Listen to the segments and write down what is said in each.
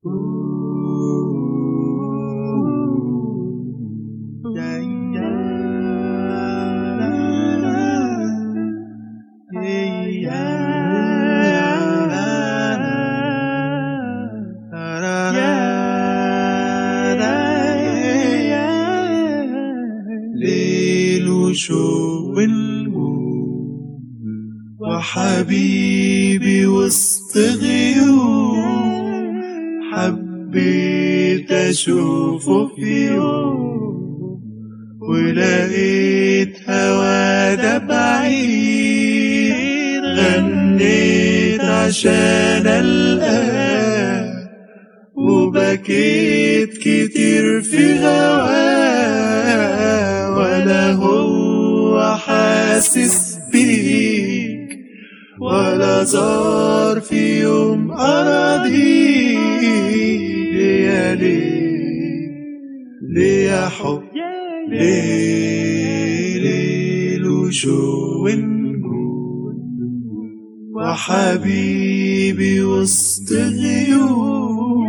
ليل وشوق ونجوم وحبيبي وسط غيوم حبيت أشوفه في يوم ولقيت هوا ده بعيد غنيت عشان ألقاه وبكيت كتير في هواه ولا هو حاسس بيك ولا زار في يوم أراضيك ليه ليه ليه يا حب ليه ليل وشو ونجوم وحبيبي وسط غيوم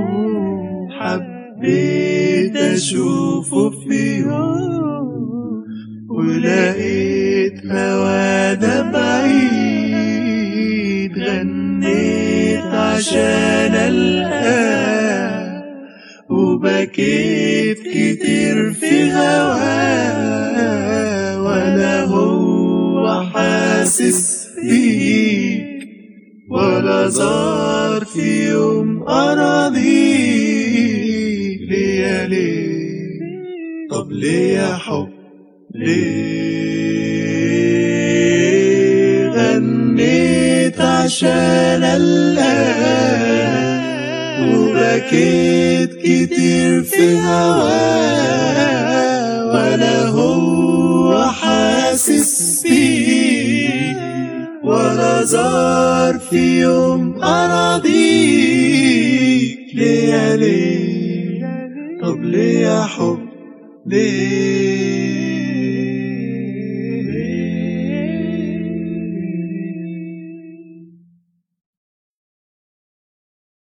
حبيت أشوفه في يوم ولقيت هوانا بعيد غنيت عشان ألقاه وبكيت كتير في هواه ولا هو حاسس بيك ولا زار في يوم أراضيك ليه ليه طب ليه يا حب ليه غنيت عشان ألقاه وبكيت كتير في هواه ولا هو حاسس بيك ولا زار في يوم أراضيك ليه ليه طب ليه يا حب ليه